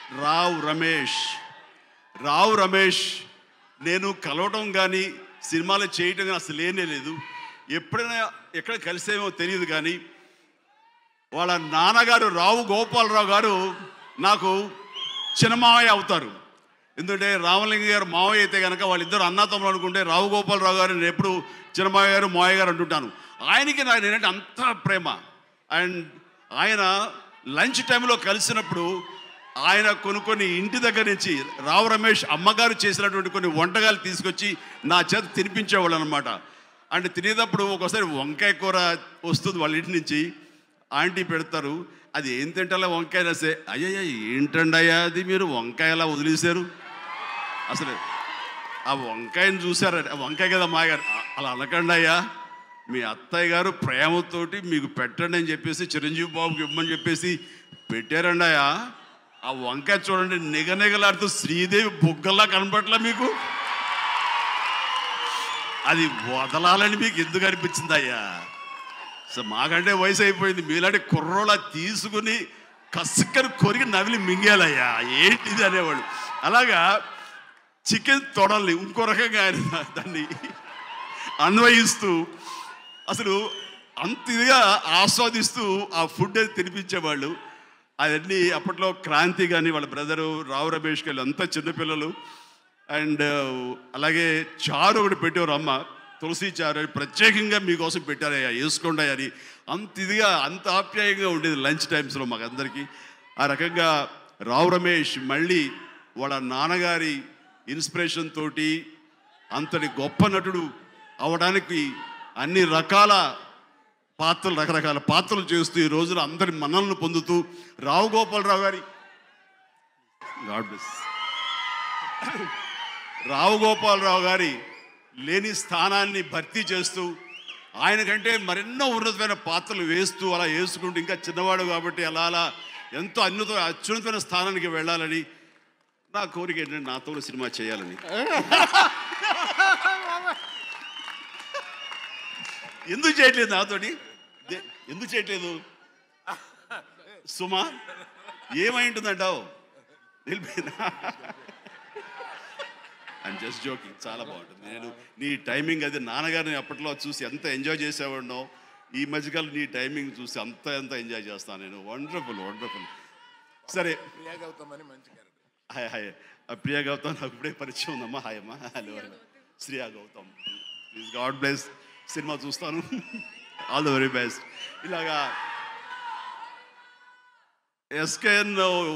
రావ్ రమేష్ రావు రమేష్ నేను కలవటం కానీ సినిమాలు చేయటం కానీ అసలు లేనే లేదు ఎప్పుడైనా ఎక్కడ కలిసేమో తెలియదు కానీ వాళ్ళ నాన్నగారు రావు గోపాలరావు గారు నాకు చిన్నమావయ్య అవుతారు ఎందుకంటే రామలింగ గారు మావయ్య అయితే కనుక వాళ్ళిద్దరు అన్నతమ్ములు అనుకుంటే రావు గోపాలరావు గారు నేను ఎప్పుడు చిన్నమావయ్య గారు మావయ్య గారు అంటుంటాను ఆయనకి నాకు నేనంటే అంత ప్రేమ అండ్ ఆయన లంచ్ టైంలో కలిసినప్పుడు ఆయన కొన్ని కొన్ని ఇంటి దగ్గర నుంచి రావు రమేష్ అమ్మగారు చేసినటువంటి కొన్ని వంటకాలు తీసుకొచ్చి నా చేత తినిపించేవాళ్ళు అనమాట అంటే తినేటప్పుడు ఒకసారి వంకాయ కూర వస్తుంది వాళ్ళ ఇంటి నుంచి ఆంటీ పెడతారు అది ఏం తింటాలో వంకాయ రాసే అయ్యయ్య ఏంటండి అయ్యా అది మీరు వంకాయ ఎలా వదిలేశారు అసలు ఆ వంకాయని చూసారు ఆ వంకాయ కదా మాగారు అలా అనకండి అయ్యా మీ అత్తయ్య గారు ప్రేమతోటి మీకు పెట్టండి అని చెప్పేసి చిరంజీవి బాబుకి ఇవ్వమని చెప్పేసి పెట్టారండి అయ్యా ఆ వంకాయ చూడండి నిగనిగలాడుతూ శ్రీదేవి బుగ్గల్లా కనపట్లా మీకు అది వదలాలని మీకు ఎందుకు అనిపించింది అయ్యా సో మాకంటే వయసు అయిపోయింది మీలాంటి కుర్రోళ్ళ తీసుకుని కసుక్కని కొరికి నవిలి మింగేలయ్యా ఏంటిది అనేవాడు అలాగా చికెన్ తొడల్ని ఇంకో రకంగా ఆయన దాన్ని అన్వయిస్తూ అసలు అంత ఇదిగా ఆస్వాదిస్తూ ఆ ఫుడ్ అది తినిపించేవాళ్ళు అవన్నీ అప్పట్లో క్రాంతి కానీ వాళ్ళ బ్రదరు రావు రమేష్ గారు అంతా చిన్నపిల్లలు అండ్ అలాగే చారు ఒకటి పెట్టేవారు అమ్మ తులసి చారు అని ప్రత్యేకంగా మీకోసం పెట్టారయ్యా వేసుకోండి అని అంత ఇదిగా అంత ఆప్యాయంగా ఉండేది లంచ్ టైమ్స్లో మాకు అందరికీ ఆ రకంగా రావు రమేష్ మళ్ళీ వాళ్ళ నాన్నగారి ఇన్స్పిరేషన్ తోటి అంతటి గొప్ప నటుడు అవడానికి అన్ని రకాల పాత్రలు రకరకాల పాత్రలు చేస్తూ ఈ రోజున అందరి మనల్ని పొందుతూ రావు గోపాలరావు గారి గాడ్ బ్లెస్ రావు గోపాలరావు గారి లేని స్థానాన్ని భర్తీ చేస్తూ ఆయన కంటే మరెన్నో ఉన్నతమైన పాత్రలు వేస్తూ అలా వేసుకుంటూ ఇంకా చిన్నవాడు కాబట్టి అలా అలా ఎంతో అన్యుత అత్యున్నతమైన స్థానానికి వెళ్ళాలని నా కోరిక ఏంటంటే నాతో కూడా సినిమా చేయాలని ఎందుకు చేయట్లేదు నాతోటి దే- ఎందుకు చేయట్లేదు సుమా ఏమై ఉంటుందంటావు వెళ్ళిపోయినా ఐమ్ జస్ట్ జోకింగ్ చాలా బాగుంటుంది నేను నీ టైమింగ్ అది నాన్నగారిని అప్పట్లో చూసి ఎంత ఎంజాయ్ చేసేవాడినో ఈ మధ్యకాలం నీ టైమింగ్ చూసి అంత ఎంత ఎంజాయ్ చేస్తాను నేను వండర్ఫుల్ వండర్ఫుల్ సరే ప్రియా గౌతమ్ అని మంచి క్యారెక్టర్ హాయ్ హాయ్ ఆ ప్రియా గౌతమ్ నాకు ఇప్పుడే పరిచయం ఉందమ్మా హాయ్ అమ్మా hello hello Shriya Gautam please God bless cinema చూస్తాను ఆల్ ద వెరీ బెస్ట్ ఇలాగా ఎస్కేఎన్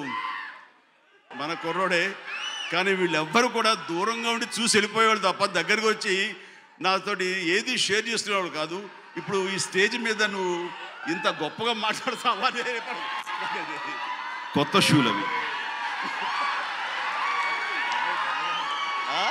మన కుర్రోడే కానీ వీళ్ళెవ్వరు కూడా దూరంగా ఉండి చూసి వెళ్ళిపోయేవాళ్ళు తప్ప దగ్గరికి వచ్చి నాతోటి ఏది షేర్ చేసుకునేవాడు కాదు ఇప్పుడు ఈ స్టేజ్ మీద నువ్వు ఇంత గొప్పగా మాట్లాడతావా అనే కొత్త షూలు అవి ఆ?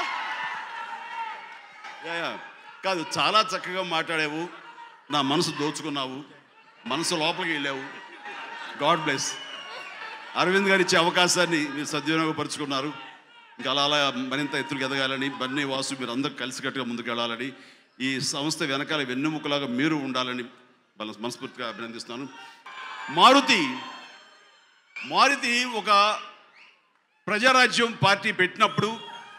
Yeah, yeah. కాదు చాలా చక్కగా మాట్లాడావు నా మనసు దోచుకున్నావు మనసు లోపలికి వెళ్ళావు గాడ్ బ్లెస్ అరవింద్ గారు ఇచ్చే అవకాశాన్ని మీరు సద్వినియోగపరుచుకున్నారు ఇంకా అలా అలా మరింత ఎత్తులకు ఎదగాలని బన్నీ వాసు మీరు అందరూ కలిసికట్టుగా ముందుకు వెళ్ళాలని ఈ సంస్థ వెనకాల వెన్నెముకలాగా మీరు ఉండాలని బల మనస్ఫూర్తిగా అభినందిస్తున్నాను మారుతి మారుతి ఒక ప్రజారాజ్యం పార్టీ పెట్టినప్పుడు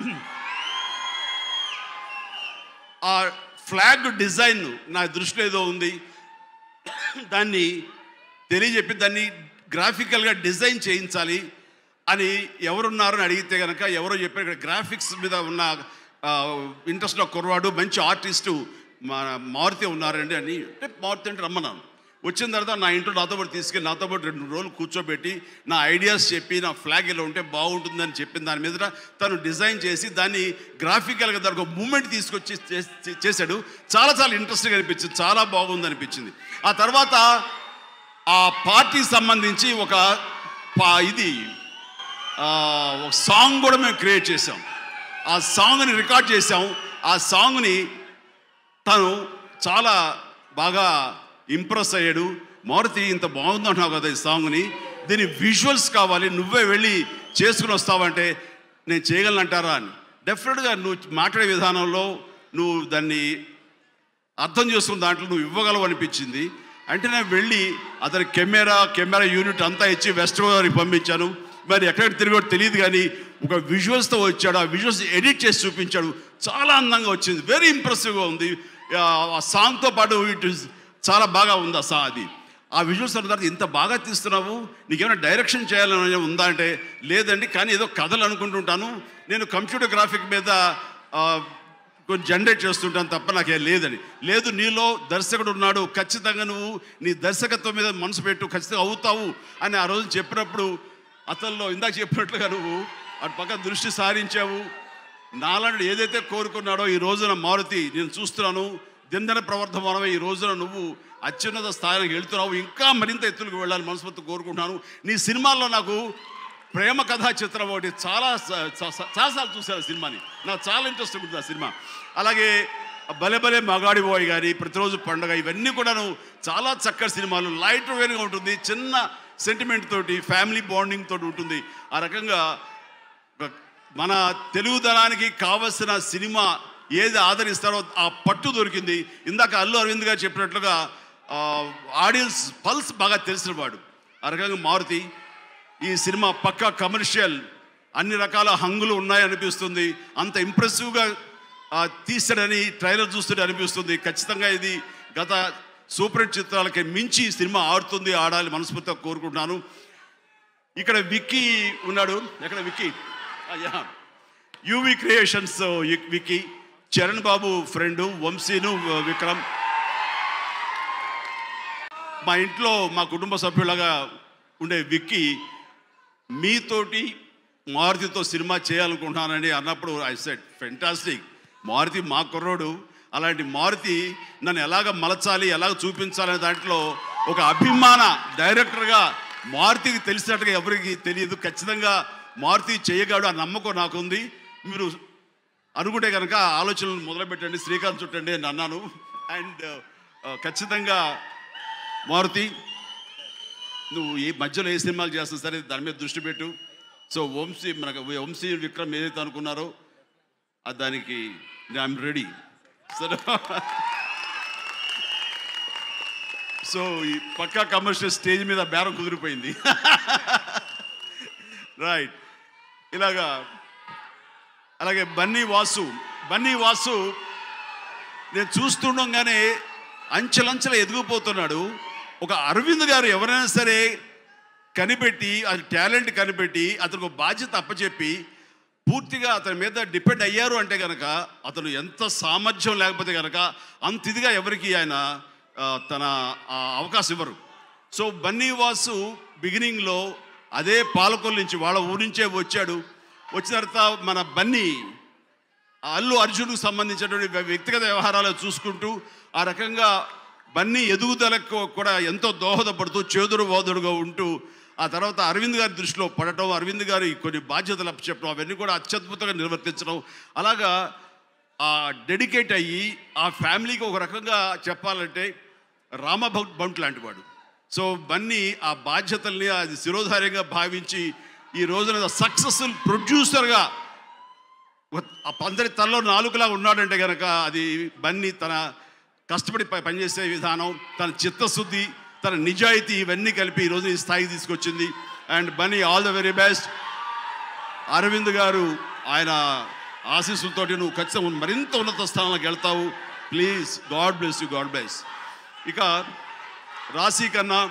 ఆ ఫ్లాగ్ డిజైన్ నా దృష్టిలో ఏదో ఉంది దాన్ని తెలియజెప్పి దాన్ని గ్రాఫికల్గా డిజైన్ చేయించాలి అని ఎవరున్నారని అడిగితే కనుక ఎవరో చెప్పారు ఇక్కడ గ్రాఫిక్స్ మీద ఉన్న ఇంట్రెస్ట్లో కుర్రాడు మంచి ఆర్టిస్టు మా మారుతి ఉన్నారండి అని అంటే మారుతి అంటే రమ్మన్నాను వచ్చిన తర్వాత నా ఇంట్లో నాతో పాటు తీసుకెళ్ళి నాతో పాటు రెండు రోజులు కూర్చోబెట్టి నా ఐడియాస్ చెప్పి నా ఫ్లాగ్ ఇలా ఉంటే బాగుంటుందని చెప్పిన దాని మీద తను డిజైన్ చేసి దాన్ని గ్రాఫికల్గా దానికి ఒక మూమెంట్ తీసుకొచ్చి చేస్- చేశాడు చాలా చాలా ఇంట్రెస్టింగ్ అనిపించింది చాలా బాగుంది అనిపించింది ఆ తర్వాత ఆ పార్టీకి సంబంధించి ఒక పా- ఇది ఆ, ఒక సాంగ్ కూడా మేము క్రియేట్ చేసాం ఆ సాంగ్ని రికార్డ్ చేసాం ఆ సాంగ్ని తను చాలా బాగా ఇంప్రెస్ అయ్యాడు మారుతి ఇంత బాగుందంటున్నావు కదా ఈ సాంగ్ని దీని విజువల్స్ కావాలి నువ్వే వెళ్ళి చేసుకుని వస్తావంటే నేను చేయగలనంటారా అని డెఫినెట్గా నువ్వు మాట్లాడే విధానంలో నువ్వు దాన్ని అర్థం చేసుకున్న దాంట్లో నువ్వు ఇవ్వగలవు అనిపించింది అంటే నేను వెళ్ళి అతని కెమెరా కెమెరా యూనిట్ అంతా ఇచ్చి వెస్ట్ గోదావరికి పంపించాను మరి ఎక్కడ తిరిగాడో తెలియదు కానీ ఒక విజువల్స్తో వచ్చాడు ఆ విజువల్స్ ఎడిట్ చేసి చూపించాడు చాలా అందంగా వచ్చింది వెరీ ఇంప్రెసివ్గా ఉంది ఆ, ఆ సాంగ్తో పాటు ఇట్ ఇస్ చాలా బాగా ఉంది ఆ సా అది ఆ విజువల్స్ అన్న తర్వాత ఇంత బాగా తీస్తున్నావు నీకేమైనా డైరెక్షన్ చేయాలని ఉందా అంటే లేదండి కానీ ఏదో కథలు అనుకుంటుంటాను నేను కంప్యూటర్ గ్రాఫిక్ మీద ఆ, కొంచెం జనరేట్ చేస్తుంటాను తప్ప నాకేం లేదని లేదు నీలో దర్శకుడు ఉన్నాడు ఖచ్చితంగా నువ్వు నీ దర్శకత్వం మీద మనసు పెట్టు ఖచ్చితంగా అవుతావు అని ఆ రోజు చెప్పినప్పుడు అతనిలో ఇందాక చెప్పినట్లుగా నువ్వు అటు పక్క దృష్టి సారించావు నాలాంటి ఏదైతే కోరుకున్నాడో ఈ రోజున మారుతి నేను చూస్తున్నాను దిందన ప్రవర్ధమానమే ఈ రోజున నువ్వు అత్యున్నత స్థాయికి వెళ్తున్నావు ఇంకా మరింత ఎత్తులకు వెళ్ళాలని మనస్ఫూర్తి కోరుకుంటున్నాను నీ సినిమాల్లో నాకు ప్రేమ కథా చిత్రం ఒకటి చాలా స- స- స- చాలాసార్లు చూశాను ఆ సినిమాని నాకు చాలా ఇంట్రెస్ట్ ఉంటుంది ఆ సినిమా అలాగే భలే భలే మగాడి బాయ్ కానీ ప్రతిరోజు పండుగ ఇవన్నీ కూడాను చాలా చక్కటి సినిమాలు లైట్ వేరుగా ఉంటుంది చిన్న సెంటిమెంట్ తోటి ఫ్యామిలీ బాండింగ్ తోటి ఉంటుంది ఆ రకంగా ఒక- మన తెలుగుదనానికి కావలసిన సినిమా ఏది ఆదరిస్తారో ఆ పట్టు దొరికింది ఇందాక అల్లు అరవింద్ గారు చెప్పినట్లుగా ఆడియన్స్ పల్స్ బాగా తెలిసిన వాడు ఆ రకంగా మారుతి ఈ సినిమా పక్కా కమర్షియల్ అన్ని రకాల హంగులు ఉన్నాయనిపిస్తుంది అంత ఇంప్రెసివ్గా తీసాడని ట్రైలర్ చూస్తుంటే అనిపిస్తుంది ఖచ్చితంగా ఇది గత సూపర్ హిట్ చిత్రాలకి మించి ఈ సినిమా ఆడుతుంది ఆడాలి మనస్ఫూర్తిగా కోరుకుంటున్నాను ఇక్కడ విక్కీ ఉన్నాడు ఎక్కడ విక్కీ అయ్యా యూవి క్రియేషన్స్ విక్కీ చరణ్ బాబు ఫ్రెండు వంశీను విక్రమ్ మా ఇంట్లో మా కుటుంబ సభ్యులాగా ఉండే విక్కీ మీతోటి మారుతితో సినిమా చేయాలనుకుంటున్నానని అన్నప్పుడు ఐ సెట్ ఫెంటాస్టిక్ మారుతి మా కుర్రోడు అలాంటి మారుతి నన్ను ఎలాగ మలచాలి ఎలాగ చూపించాలనే దాంట్లో ఒక అభిమాన డైరెక్టర్గా మారుతికి తెలిసినట్టుగా ఎవరికి తెలియదు ఖచ్చితంగా మారుతి చేయగాడు ఆ నమ్మకం నాకుంది మీరు అనుకుంటే కనుక ఆలోచనలు మొదలుపెట్టండి శ్రీకాంత్ చుట్టండి అని అన్నాను అండ్ ఖచ్చితంగా మారుతి నువ్వు ఈ మధ్యలో ఏ సినిమాలు చేస్తున్నా సరే దాని మీద దృష్టి పెట్టు సో వంశీ మనకు వంశీ విక్రమ్ ఏదైతే అనుకున్నారో ఆ దానికి ఐఎమ్ రెడీ సరే సో ఈ పక్కా కమర్షియల్ స్టేజ్ మీద బేరం కుదిరిపోయింది రైట్ ఇలాగా అలాగే బన్నీ వాసు బన్నీ వాసు నేను చూస్తుండగానే అంచెలంచెల ఎదిగిపోతున్నాడు ఒక అరవింద్ గారు ఎవరైనా సరే కనిపెట్టి అది టాలెంట్ కనిపెట్టి అతనికి ఒక బాధ్యత అప్పచెప్పి పూర్తిగా అతని మీద డిపెండ్ అయ్యారు అంటే కనుక అతను ఎంత సామర్థ్యం లేకపోతే కనుక అంత ఇదిగా ఎవరికి ఆయన ఆ, తన ఆ, అవకాశం ఇవ్వరు సో బన్నీ వాసు బిగినింగ్లో అదే పాలకొల్లు నుంచి వాళ్ళ ఊరి నుంచే వచ్చాడు వచ్చిన తర్వాత మన బన్నీ ఆ అల్లు అర్జున్కు సంబంధించినటువంటి వ్య- వ్యక్తిగత వ్యవహారాలు చూసుకుంటూ ఆ రకంగా బన్నీ ఎదుగుదలకు కూడా ఎంతో దోహదపడుతూ చేదురు బోధుడుగా ఉంటూ ఆ తర్వాత అరవింద్ గారి దృష్టిలో పడటం అరవింద్ గారి కొన్ని బాధ్యతలు అప్పచెప్పడం అవన్నీ కూడా అత్యద్భుతంగా నిర్వర్తించడం అలాగా ఆ డెడికేట్ అయ్యి ఆ ఫ్యామిలీకి ఒక రకంగా చెప్పాలంటే రామభక్త్ బంట్ లాంటి వాడు సో బన్నీ ఆ బాధ్యతల్ని అది శిరోధార్యంగా భావించి ఈ రోజున సక్సెస్ఫుల్ ప్రొడ్యూసర్గా ఒక- ఆ అందరి తనలో నాలుగులా ఉన్నాడంటే కనుక అది బన్నీ తన కష్టపడి ప- పనిచేసే విధానం తన చిత్తశుద్ధి తన నిజాయితీ ఇవన్నీ కలిపి ఈరోజు ఈ స్థాయికి తీసుకొచ్చింది and Bunny all the very best Aravind garu ఆయన ఆశీస్సులతోటి నువ్వు ఖచ్చితంగా మరింత ఉన్నత స్థానంలోకి వెళ్తావు please God bless you God bless ఇక రాశి కన్నా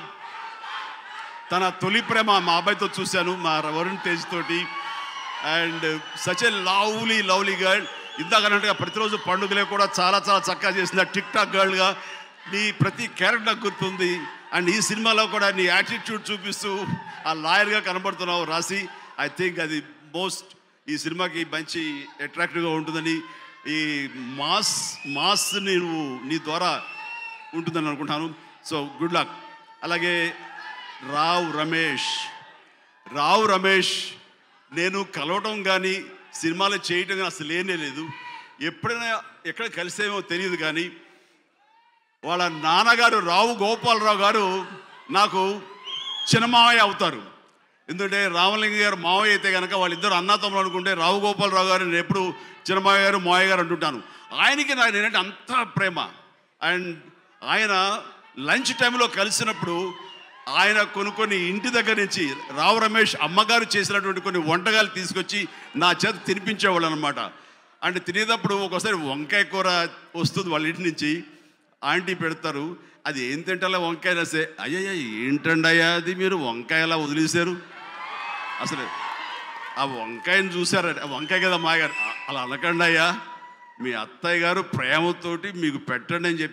తన తొలి ప్రేమ మా అబ్బాయితో చూశాను మా వరుణ్ తేజ్ తోటి and such a lovely lovely girl ఇందాక అన్నట్టుగా ప్రతిరోజు పండుగలే కూడా చాలా చాలా చక్కగా చేసింది టిక్ టాక్ గర్ల్గా నీ ప్రతి క్యారెక్టర్ నాకు గుర్తుంది అండ్ ఈ సినిమాలో కూడా నీ యాటిట్యూడ్ చూపిస్తూ ఆ లాయర్గా కనబడుతున్నావు రాసి ఐ థింక్ అది మోస్ట్ ఈ సినిమాకి మంచి అట్రాక్టివ్గా ఉంటుందని ఈ మాస్ మాస్ నువ్వు నీ ద్వారా ఉంటుందని అనుకుంటాను సో గుడ్ లక్ అలాగే రావ్ రమేష్ రావు రమేష్ నేను కలవటం కానీ సినిమాలు చేయటం కానీ అసలు లేనే లేదు ఎప్పుడైనా ఎక్కడ కలిసేమో తెలియదు కానీ వాళ్ళ నాన్నగారు రావు గోపాలరావు గారు నాకు చిన్న మావయ్య అవుతారు ఎందుకంటే రామలింగ గారు మావయ్య అయితే కనుక వాళ్ళిద్దరు అన్నతమ్ములు అనుకుంటే రావు గోపాలరావు గారు నేను ఎప్పుడు చిన్నమావయ్య గారు మావయ్య గారు అంటుంటాను ఆయనకి నాకు నేనంటే అంత ప్రేమ అండ్ ఆయన లంచ్ టైంలో కలిసినప్పుడు ఆయన కొనుక్కొని ఇంటి దగ్గర నుంచి రావు రమేష్ అమ్మగారు చేసినటువంటి కొన్ని వంటకాలు తీసుకొచ్చి నా చేత తినిపించేవాళ్ళు అనమాట అంటే తినేటప్పుడు ఒకసారి వంకాయ కూర వస్తుంది వాళ్ళ ఇంటి నుంచి ఆంటీ పెడతారు అది ఏం తింటాలో వంకాయ రాసే అయ్యయ్య ఏంటండి అయ్యా అది మీరు వంకాయ ఎలా వదిలేశారు అసలు ఆ వంకాయని చూసారా ఆ వంకాయ కదా మాగారు అలా అనకండి అయ్యా మీ అత్తయ్య గారు ప్రేమతోటి మీకు పెట్టండి అని చెప్పి